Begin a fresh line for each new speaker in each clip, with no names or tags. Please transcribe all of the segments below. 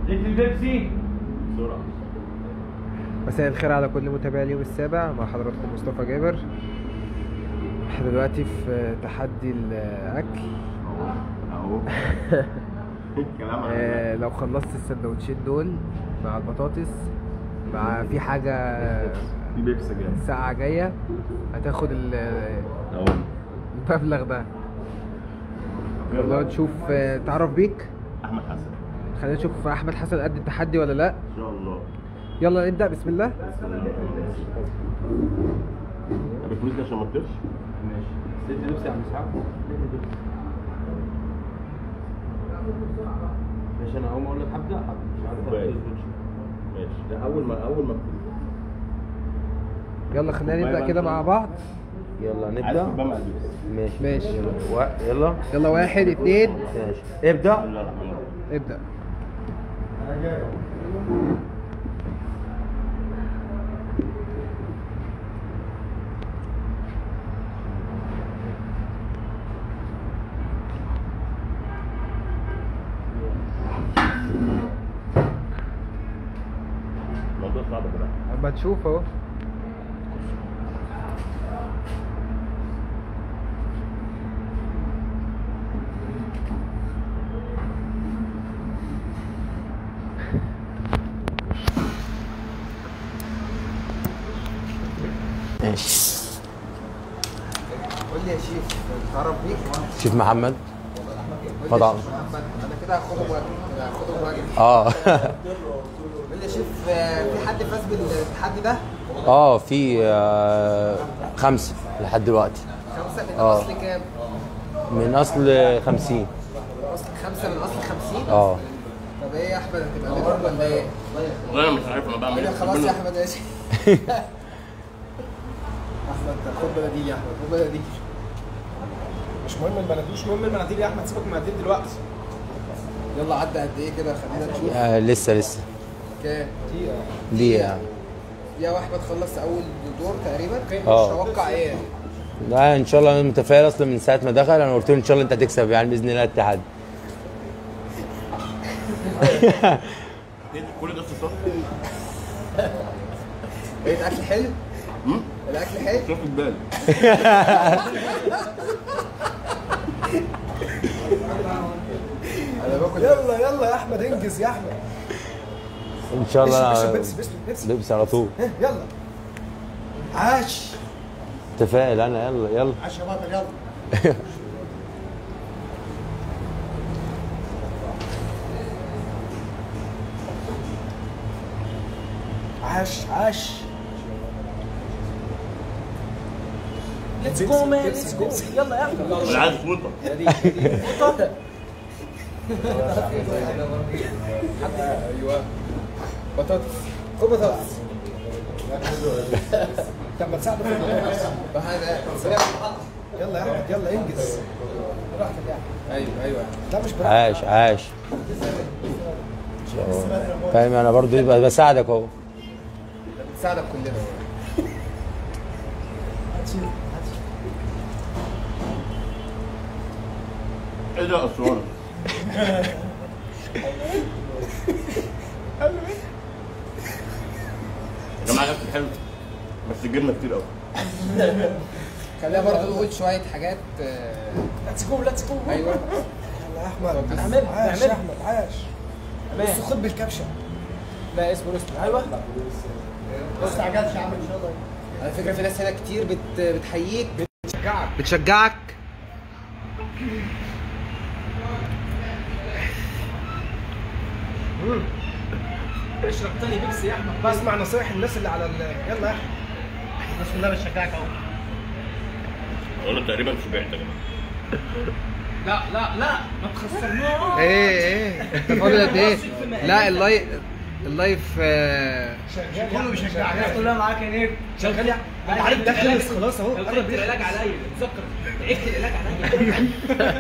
ليك البيبسي
بسرعه
مساء الخير على كل متابعي اليوم السابع مع حضراتكم مصطفى جابر احنا دلوقتي في تحدي الاكل
اهو كلام عن
آه، لو خلصت السندوتشين دول مع البطاطس مع في حاجة
في بيبسي جاي
ساقعة جاية هتاخد ال-
اهو
المبلغ ده يلا نشوف آه، تعرف بيك
احمد حسن
خلينا نشوف احمد حسن قد التحدي ولا لا
ان شاء الله
يلا نبدأ بسم الله
طب الفلوس دي عشان ما تطيرش
ماشي ست نفسي يا عم اسحاق ماشي انا اول ما اقول لك هبدا هبدا مش عارف
كويس.
هتظبط شو.
ماشي ده اول ما اول ما
يلا خلينا نبدأ كده مع بعض
يلا
عايز
نبدا
تبقى مع البيبسي
ماشي
ماشي
و... يلا
يلا واحد اتنين
ماشي ابدا
بسم الله الرحمن الرحيم
ابدأ
الموضوع صعب كده
اما تشوف اهو
ماشي
قول لي يا شيف تعرف بيك
شيف محمد
قول لي يا
طبعا.
شيف محمد انا كده هاخدهم واجب كده هاخدهم واجب
اه
قول لي يا شيف آه، في حد فاز بالتحدي ده
اه في آه، خمسة لحد دلوقتي
خمسة من
آه.
اصل كام؟
من اصل خمسين
اصل خمسة من اصل 50
اه
طب ايه يا احمد هتبقى منهم ولا ايه؟
والله انا مش عارف انا بعمل
قول
ايه
لي خلاص يا احمد ماشي احمد خد بلدي يا احمد خد بلدي
مش مهم المناديل مش مهم المناديل يا احمد سيبك من المناديل دلوقتي
يلا عدى قد ايه كده خلينا نشوف
آه لسه لسه
كام
دي يعني
يا احمد خلص اول دور تقريبا
آه.
تتوقع ايه؟
لا ان شاء الله انا متفائل اصلا من ساعه ما دخل انا قلت له ان شاء الله انت هتكسب يعني باذن الله التحدي
إيه ده؟ كل ده استفسار
ايه الاكل حلو؟ الاكل حلو؟
شوف البال
انا باكل
يلا يلا يا احمد انجز يا احمد
ان شاء الله
اشرب
أنا
بيبسي بيبسي بيبسي
لبس على طول
ها، يلا عاش
متفائل انا يلا يلا
عاش يا بطل يلا عاش عاش ليتس جو مان ليتس جو يلا يا احمد
انا عايز فوطه
ايوه بطاطس خد بطاطس
طب ما تساعده في البطاطس.
هذا
يلا يا احمد يلا انجز براحتك يا احمد
ايوه ايوه
لا مش براحتك
عاش عاش إن شاء الله. فاهم انا برضو يبقى بساعدك اهو
بتساعدك كلنا
ايه ده اسوان يا جماعه الاكل حلو بس الجبنه كتير قوي
خلينا برضه نقول شويه حاجات آه،
ليتس جو ليتس جو
ايوه
يلا يا احمد
اعملها،
عاش يا احمد عاش
تمام.
بص خد بالكبشه
لا اسمه اسمه
ايوه ما استعجلش يا عم ان شاء الله
على فكره في ناس هنا كتير بت بتحييك
بتشجعك
بتشجعك
اشرب تاني بيبسي يا احمد بسمع نصايح الناس اللي على ال... يلا يا احمد بسم الله بشجعك اهو
انا تقريبا شبعت يا جماعه
لا لا لا ما تخسرناش
ايه ايه انت فاضل قد ايه؟ لا اللايف اللايف آه،
شغال كله بيشجعك الناس كلها معاك يا نير شغال يا انت عارف ده خلص خلاص اهو قرب العلاج عليا اتذكر تعبت العلاج عليا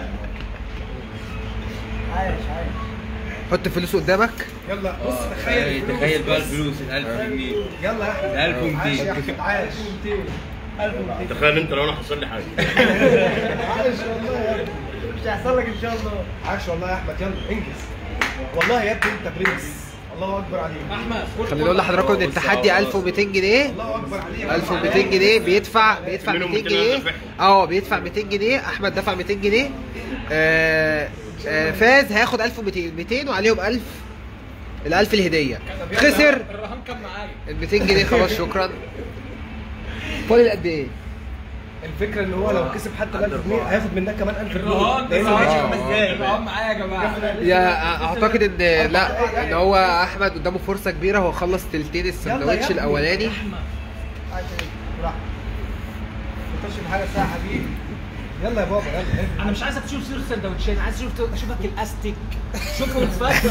عايش عايش
حط فلوس قدامك
يلا بص تخيل
تخيل بقى الفلوس ال 1000 جنيه
يلا يا احمد
1200
عاش يا احمد عاش 1200
تخيل انت لو انا حصل لي حاجه
عاش والله يا ابني مش هيحصل لك ان شاء الله عاش والله يا احمد يلا انجز والله يا ابني انت برنس الله اكبر عليك
خلينا نقول لحضراتكم ان التحدي 1200 جنيه
الله اكبر عليك
1200 جنيه بيدفع بيدفع
منهم
200
200
جنيه
دافعهم.
اه بيدفع 200 جنيه احمد دفع 200 جنيه آه آه فاز هياخد 1200 200 وعليهم 1000 ال 1000 الهديه خسر
الرهان كان معايا
ال 200 جنيه خلاص شكرا فاضل قد ايه؟
الفكره ان هو لو كسب حتى ال 1000 جنيه هياخد منك كمان 1000 جنيه
الرهان
لانه
الرهان
ماشي
آه،
خمس
آه.
دقايق
الرهان معايا يا جماعه
يا اعتقد ان لا ان هو احمد قدامه فرصه كبيره هو خلص تلتين السندوتش
ابني.
الاولاني
براحتك ما في حاجه ساعه حبيبي يلا يا بابا يلا
انا مش عايزك تشوف صورة سندوتشين عايز اشوف اشوفك الاستيك شوفه متفكر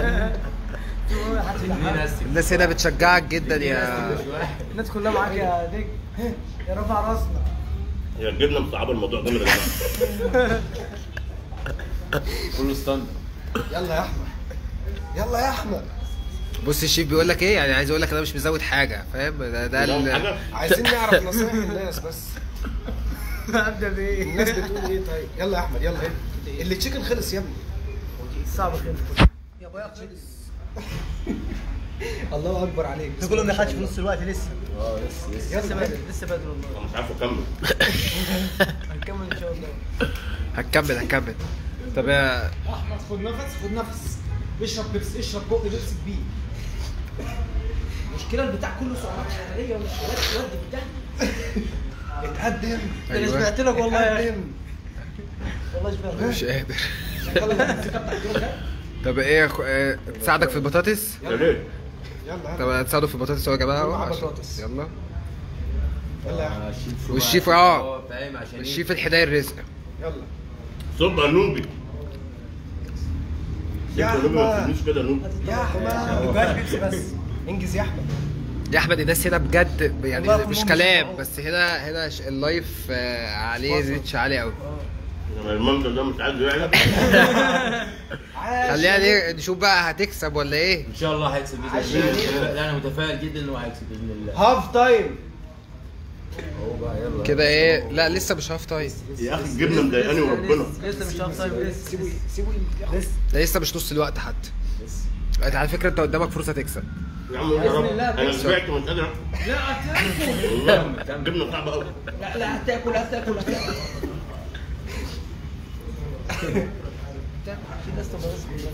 الناس هنا بتشجعك جدا يا
الناس كلها معاك يا ديك يا رفع راسنا
هي الجبنه مصعبه الموضوع جامد يا جماعه
كله ستاند
يلا يا احمد يلا يا احمد
بص الشيف بيقول لك ايه يعني عايز اقول لك انا مش مزود حاجه فاهم ده ده ال-
حاجه
عايزين نعرف نصايح الناس بس ابدا بايه الناس بتقول ايه طيب يلا يا احمد يلا ايه اللي تشيكن خلص يا ابني صعب خلص يا بايا خلص الله اكبر عليك
ده كله ما خدش في نص الوقت لسه
اه لسه لسه
لسه بدري لسه بدري والله
انا مش عارف اكمل
هنكمل ان شاء الله
هنكمل هنكمل طب يا
احمد خد نفس خد نفس اشرب بيبسي اشرب بق بيبسي كبير
المشكله البتاع كله سعرات حراريه ومش ودي ودي بتاع
اتقدم
أيوة.
انا سمعت لك والله يا اخي والله شبعت
مش قادر طب ايه يا أخو- آه، تساعدك في البطاطس
يا ريت
يلا
طب هتساعدوا في البطاطس اهو يا جماعه
مع
أهو عشان-
بطاطس.
يلا
يلا يا احمد
الشيف
والشيف اه
هو فاهم عشان
الشيف الحداية الرزق
يلا
صب نوبي
يا
انت نوبي ما
أحمد.
تسيبنيش كده نوبي
يا احمد بس بيبسي بس انجز يا احمد
يا احمد الناس هنا بجد يعني
والله
مش
كلهم
كلام
بيسمعوك.
بس هنا هنا ش- اللايف آه، عليه ريتش عالي قوي
لما المنظر ده مش عايز يعلى
عاش
خلينا ليه نشوف بقى هتكسب ولا ايه
ان شاء الله هيكسب باذن
عشان
الله لا انا متفائل جدا انه هيكسب باذن الله
هاف تايم
هو بقى يلا
كده ايه لا لسه مش هاف تايم
يا اخي الجبنه مضايقاني وربنا
لسه مش هاف تايم لسه
سيبوا سيبوا لسه
ده لسه مش نص الوقت حتى انت على فكره انت قدامك فرصه تكسب
يا عم يا رب انا سمعت مش قادر
لا هتاكل
والله الجبنه صعبه قوي
لا لا هتاكل هتاكل هتاكل
في ناس تبقى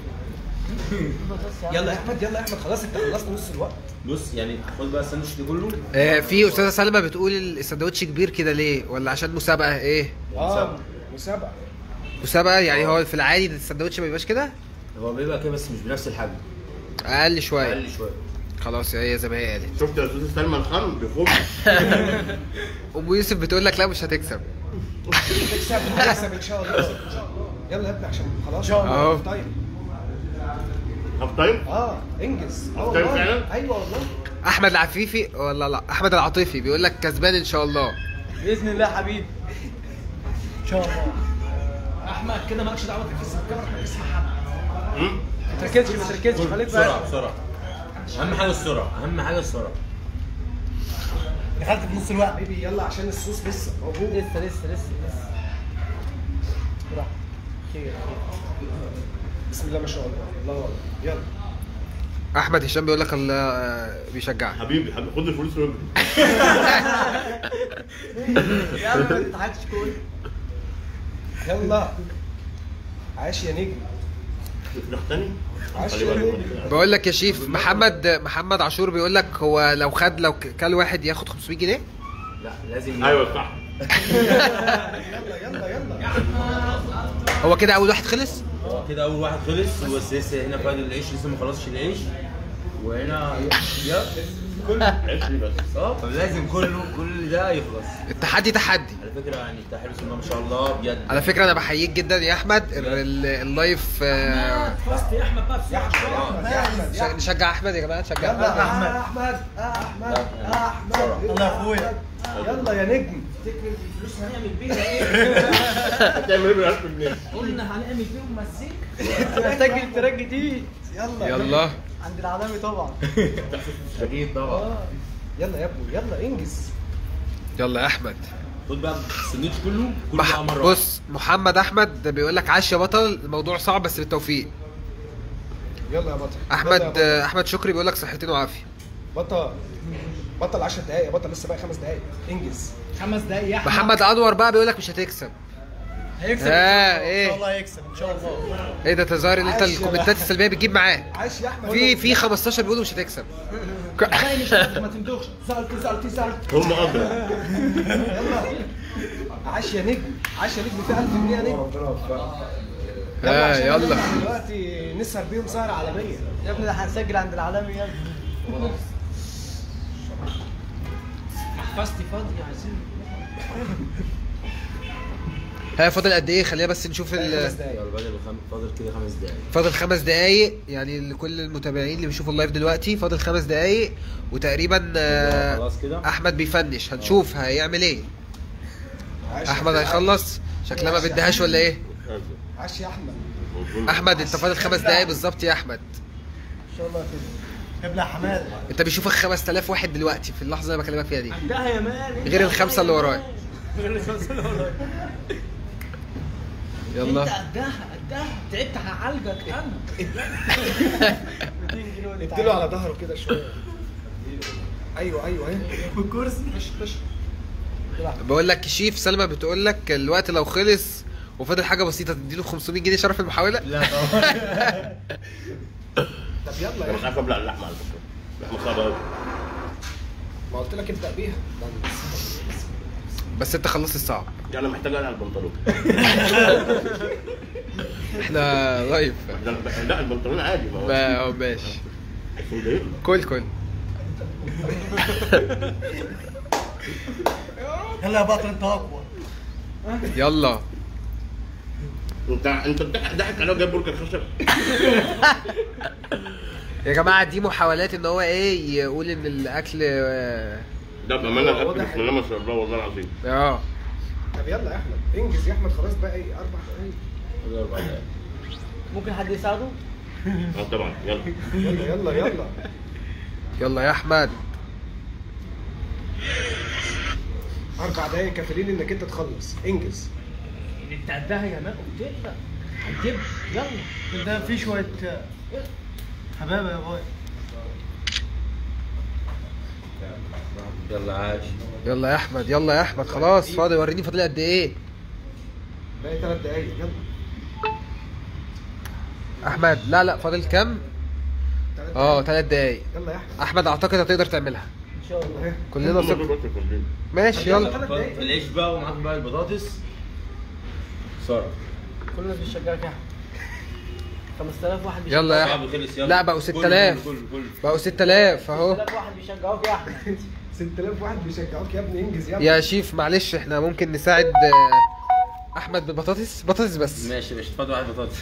يلا يا احمد يلا يا احمد خلاص انت خلصت نص الوقت
بص يعني خد بقى الساندوتش ده كله
آه في استاذه سلمى بتقول السندوتش كبير كده ليه ولا عشان مسابقه ايه
اه مسابقه
مسابقه يعني هو في العادي ده السندوتش ما بيبقاش كده
هو بيبقى كده بس مش بنفس الحجم
اقل شويه
اقل شويه
خلاص هي زي ما هي قالت
شفت يا استاذ سلمى الخان بيخم
ام يوسف بتقول لك لا مش هتكسب
تكسب هتكسب ان شاء الله تكسب ان شاء الله يلا يا ابني عشان خلاص ان شاء
أهو.
طيب
هاف تايم
اه انجز اه
طيب
والله
فعلا؟
ايوه والله
احمد العفيفي ولا لا احمد العاطفي بيقول لك كسبان ان شاء الله
باذن الله حبيبي
ان شاء الله
احمد كده مالكش دعوه تركز في الكاميرا ركز في محمد
مم؟
ما تركزش ما تركزش خليك
بسرعه
بقى
بسرعه اهم حاجه السرعه اهم حاجه السرعه
دخلت في نص الوقت حبيبي يلا عشان الصوص لسه موجود
لسه لسه لسه لسه
براحتك. خير خير بسم الله ما شاء الله الله اكبر يلا
احمد هشام بيقول لك الله آه، بيشجعك
حبيبي حبيبي خد الفلوس واجري
يا عم ما تضحكش كل
يلا عاش يا نجم
تفرح تاني
عاش
خلي
يا
بالك
نجم
بقول لك يا شيف محمد محمد عاشور بيقول لك هو لو خد لو ك- كل واحد ياخد 500 جنيه
لا لازم
ايوه صح
يلا يلا يلا
هو كده اول واحد خلص
هو كده اول واحد خلص بس لسه هنا فاضل العيش لسه ما خلصش العيش وهنا يا
عيش لي بس
اه فلازم كله كل ده يخلص
التحدي تحدي
على فكره يعني انت حلو بسم الله ما شاء الله بجد
على فكره انا بحييك جدا يا احمد ال- ال- اللايف آه،
فاست يا احمد بقى
يا احمد يا احمد يا احمد
ش- نشجع احمد يا جماعه نشجع
يلا
احمد
يا احمد يا احمد يا احمد
الله يا اخويا
يلا يا نجم
تفتكر الفلوس هنعمل بيها ايه؟
هتعمل ايه بال 1000 جنيه؟
قلنا هنعمل بيهم مزيكا
محتاج التراك جديد يلا
يلا
عند العالمي طبعا
اكيد طبعا
يلا يا ابني يلا انجز
يلا يا احمد
خد بقى السندوتش كله كله
مح...
بقى مره
بص محمد احمد بيقول لك عاش يا بطل الموضوع صعب بس بالتوفيق
يلا يا بطل يلا
احمد
يا بطل.
آه، احمد شكري بيقول لك صحتين وعافيه
بطل بطل 10 دقايق يا بطل لسه باقي خمس دقايق انجز
خمس دقايق يا احمد
محمد انور بقى بيقول لك مش هتكسب
هيكسب
ها
ان
ايه
شاء الله هيكسب ان شاء الله
ايه ده تظاهر ان انت
عاش يا
الكومنتات السلبيه بتجيب معاه
عاش يا احمد
في في 15 بيقولوا مش هتكسب
خلي مش ما تمدوخش زعلت زعلت زعلت
هم ادرى
يلا عاش يا نجم عاش يا نجم في 1000 جنيه يا نجم
ها
عشان
يلا
نلحق دلوقتي نسهر بيهم سهره عالميه
يا ابني ده هنسجل عند العالمي يا ابني محفظتي فاضية عايزين
ها فاضل قد ايه خلينا بس نشوف
خمس
ال...
دقايق
يلا بدل الخم... فاضل كده خمس دقايق
فاضل خمس دقايق يعني لكل المتابعين اللي بيشوفوا اللايف دلوقتي فاضل خمس دقايق وتقريبا آه،
خلاص كده
احمد بيفنش هنشوف هيعمل ايه
عاش
احمد هيخلص شكلها ما بدهاش ولا ايه
عاش يا احمد
احمد انت فاضل خمس دقايق بالظبط يا احمد
ان شاء الله كده
ابلع حماد
انت بيشوفك 5000 واحد دلوقتي في اللحظه اللي انا بكلمك فيها دي
عندها يا مان
غير الخمسه اللي ورايا
غير الخمسة اللي ورايا انت
يلا
قدها قدها تعبت هعالجك انا 200 جنيه ولا
اديله على ظهره كده شويه ايوه ايوه اهي
بالكرسي خش خش
بقول لك شيف سلمى بتقول لك الوقت لو خلص وفاضل حاجه بسيطه تديله 500 جنيه شرف المحاوله
لا طبعا
طب يلا
انا
يا
مش عارف ابلع اللحمه على فكره اللحمه صعبه قوي
ما قلت لك ابدا بيها
بس انت خلصت الصعب
انا محتاج اقلع البنطلون
احنا لايف
ده أنا- لا البنطلون عادي ما هو
ما هو ماشي
عشان ضايقني.
كل كل
يلا يا بطل انت اقوى
يلا
انت انت بتضحك ضحك عليه وجايب برجر خشب
يا جماعه دي محاولات ان هو ايه يقول ان الاكل اه
ده بامانه الاكل
واضح.
بسم الله ما شاء الله والله العظيم
آه.
طب يلا يا احمد انجز يا احمد خلاص بقى ايه اربع دقايق
فاضل أربع دقايق.
ممكن حد يساعده؟
اه طبعا يلا
يلا يلا يلا
يلا يا احمد
اربع دقايق كافيين انك انت تخلص انجز
انت قدها يا مان قلت لك هتجيب يلا ده في شوية حبابة يا باي
يلا عاش
يلا يا احمد يلا يا احمد خلاص فاضي وريني فاضل قد ايه
باقي ثلاث دقايق يلا
احمد لا لا فاضل كام
ثلاث
اه ثلاث دقايق
يلا يا احمد
احمد اعتقد هتقدر تعملها
ان شاء الله
اهي
كلنا
هم
ثق
دول بس الفردين.
ماشي يلا
ثلاث دقايق
العيش بقى ومعاك بقى البطاطس سارة
كل الناس بتشجعك يا احمد 5000 واحد بيشجعوك
يلا يا
صعب
احمد
خلص يلا
لا بقوا
كله،
6000
كله كله
بقوا 6000 اهو
6000 واحد بيشجعوك يا احمد
6000 واحد بيشجعوك يا ابني انجز يلا
يا شيف معلش احنا ممكن نساعد آه، احمد ببطاطس بطاطس بس
ماشي ماشي اتفضل واحد بطاطس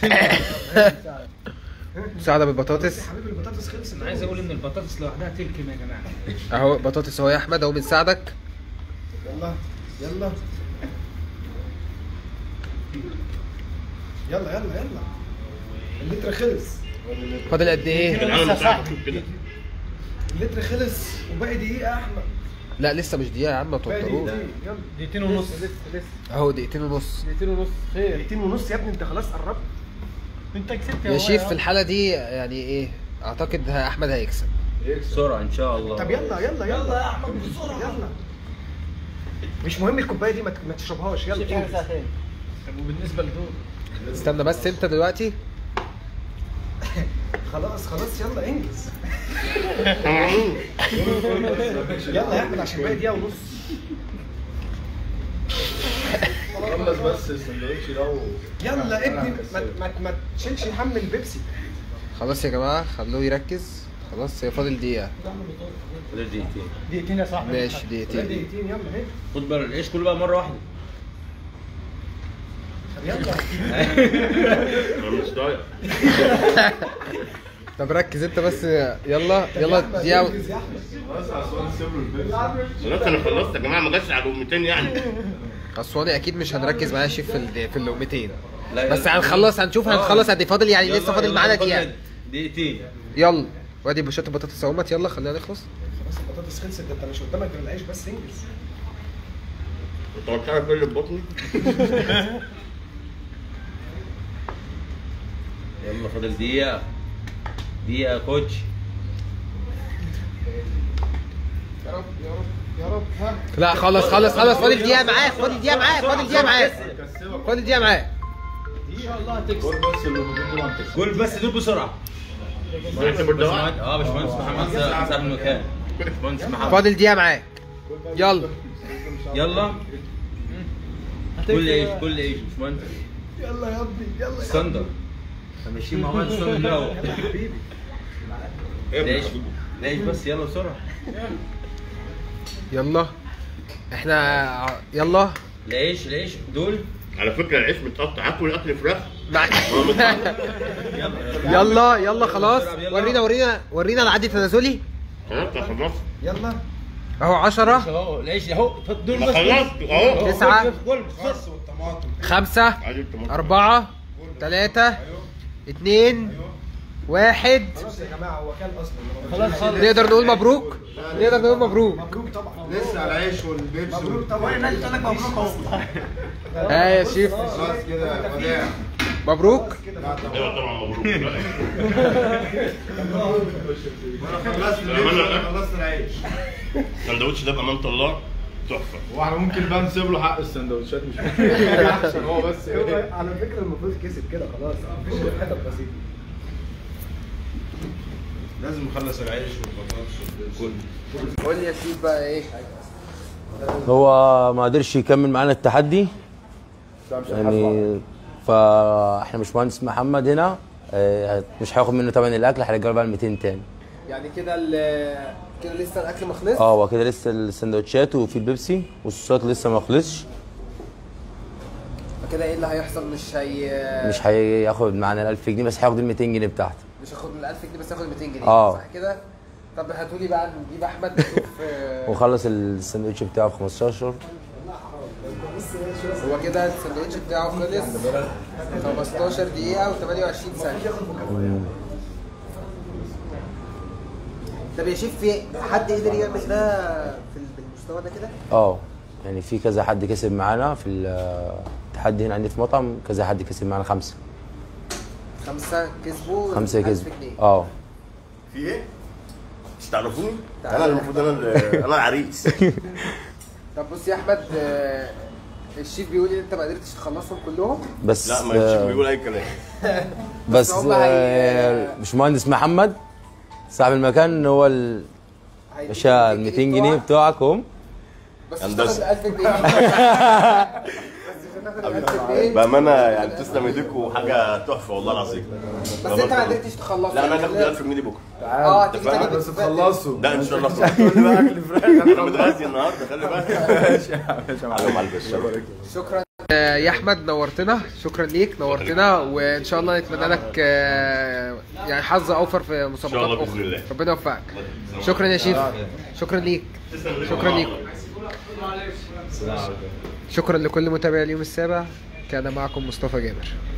مساعده
يا
بالبطاطس
حبيبي البطاطس خلص
انا عايز اقول ان البطاطس لوحدها تلكم يا جماعه
اهو بطاطس اهو يا احمد اهو بنساعدك
يلا يلا يلا يلا يلا اللتر خلص
فاضل قد ايه
العالم بتاعك كده
اللتر خلص وباقي دقيقة يا احمد
لا لسه مش دقيقه يا عم ما
باقي
توتروش
دقيقتين يلا
دقيقتين ونص
لسه لسه
اهو دقيقتين ونص
دقيقتين ونص خير
دقيقتين ونص يا ابني انت خلاص قربت
انت كسبت
يا شيف في الحاله دي يعني ايه اعتقد ه- احمد هيكسب
بسرعة ان شاء الله
طب يلا يلا يلا
يا احمد بسرعه
يلا مش مهم الكوبايه دي ما ت- ما تشربهاش يلا
شيف حاجه
انجز.
ساعتين طب وبالنسبه لدول
استنى بس انت دلوقتي
خلاص خلاص يلا انجز يلا يا احمد عشان باقي دقيقه ونص
خلص بس السندوتش ده و-
يلا ابني ما, ما, ما تشيلش هم البيبسي
خلاص يا جماعه خلوه يركز خلاص هي فاضل دقيقه
فاضل دقيقتين
دقيقتين يا صاحبي
ماشي
لا
دقيقتين
دقيقتين يلا اهي
خد بقى العيش كله بقى مرة واحدة
طب يلا
انا مش طايق
طب ركز انت بس يلا
طب يا
يلا
أحمد،
دقيقه
انجز يا احمد
خلاص عشان سيب له البيبسي
خلاص انا خلصت يا جماعه ما جاتش على لقمتين يعني
اسواني اكيد مش هنركز معاه شيف في ال- في اللقمتين
لا،
بس
لا.
هنخلص هنشوف هنخلص قد ايه فاضل يعني
يلا،
لسه فاضل
يلا،
معانا
فاضل
دقيقه
دقيقتين
يلا وادي بوشات البطاطس اهمت يلا خلينا نخلص
خلاص البطاطس خلصت ده انت مش قدامك غير العيش بس انجز
كنت قلت لك كل بطني
يلا فاضل دقيقة دي يا كوتش
يا رب يا رب يا رب ها
لا خلص خلص خلص فاضل دقيقه معاك فاضل دقيقه معاك فاضل دقيقه معاك فاضل دقيقه معاك
ان شاء الله هتكسب
قول بس اللي ممكن طبعا تكسب
جول بس دول بسرعه
نعتبر ده واحد.
باشمهندس- اه باشمهندس محمد س- ساب المكان باشمهندس محمد
فاضل دقيقه معاك يلا
يلا كل ايش كل ايش باشمهندس
يلا يا ابني يلا يا
سندر ماشيين مع بعض سندر الاول ليش ليش بس يلا بسرعه
يلا احنا يلا
ليش ليش دول
على فكره العيش متقطع اكل اكل فراخ
مع- يلا يلا خلاص ورينا ورينا ورينا العد التنازلي
خلاص خلاص
يلا
اهو 10
اهو ليش اهو دول
ما
بس
خلصت اهو
تسعة
جول
الخس والطماطم
خمسة
عايز الطماطم.
أربعة ثلاثة اتنين واحد
خلاص يا جماعه هو كان اصلا
خلاص خلاص
نقدر نقول مبروك نقدر نقول مبروك
مبروك طبعا
لسه على العيش والبيبسي
مبروك طبعا انا قلت لك مبروك اهو
ها يا شيف
خلاص كده وداع
مبروك
ايوه طبعا مبروك
خلصت
بأمانة.
خلصت العيش
السندوتش ده بامانه الله تحفه
واحنا ممكن بقى نسيب له حق السندوتشات مش مشكله عشان هو بس ايه
على فكره المفروض كسب كده خلاص مفيش غير حتت بسيطه
لازم نخلص العيش والبطاطس والبيبسي
قول لي يا شيف بقى ايه
هو ما قدرش يكمل معانا التحدي يعني فاحنا مش مهندس محمد هنا آه، مش هياخد منه تمن الاكل هيرجع له بقى ال 200 تاني
يعني كده ال- كده لسه الاكل ما خلصش
اه هو كده لسه السندوتشات وفي البيبسي والصوصات لسه ما خلصش
كده ايه اللي هيحصل مش هي
مش هياخد معانا ال 1000 جنيه بس هياخد ال 200 جنيه بتاعته
مش هاخد من 1000 جنيه بس هاخد 200 جنيه
اه.
صح كده طب هاتوا لي بقى نجيب احمد نشوف آه،
وخلص السندوتش بتاعه ب 15
هو كده الساندوتش بتاعه خلص 15 دقيقة و28 ثانية طب يا شيف في حد قدر يعمل ده في ال- بالمستوى ده كده؟
اه يعني في كذا حد كسب معانا في التحدي هنا عندي في مطعم كذا حد كسب معانا خمسه
خمسة كسبوا
خمسه
1000
كسب
جنيه.
اه
في ايه؟ مش تعرفوني؟ انا المفروض انا ال- انا العريس
طب بص يا احمد آه، الشيف بيقول ان انت ما قدرتش تخلصهم كلهم
بس
لا ما الشيف
آه،
بيقول اي كلام
بس
هم هي-
آه، باشمهندس محمد صاحب المكان هو ال
هيديك
باشا ال 200 جنيه بتوعك هم
بس مش
هندسة.
هتاخد ال 1000 جنيه بس مش هتاخد ال 1000 جنيه
بامانه يعني تسلم ايديك وحاجه تحفه والله العظيم
بس انت ما قدرتش تخلصهم
لا انا هاخد 1000 جنيه دي بكره
اه هتيجي
اتفقنا؟
تاني
بس
بس
تخلصوا
لا ان شاء الله انا متغذي النهارده خلي بالك ماشي يا معلم
شكرا آه، يا احمد نورتنا شكرا ليك نورتنا وان شاء الله نتمنى لك آه، يعني حظ اوفر في مسابقات
الله بإذن
اخرى
الله.
ربنا يوفقك شكرا يا شيف شكرا ليك شكرا ليكم شكرا لكل متابعي اليوم السابع كان معكم مصطفى جابر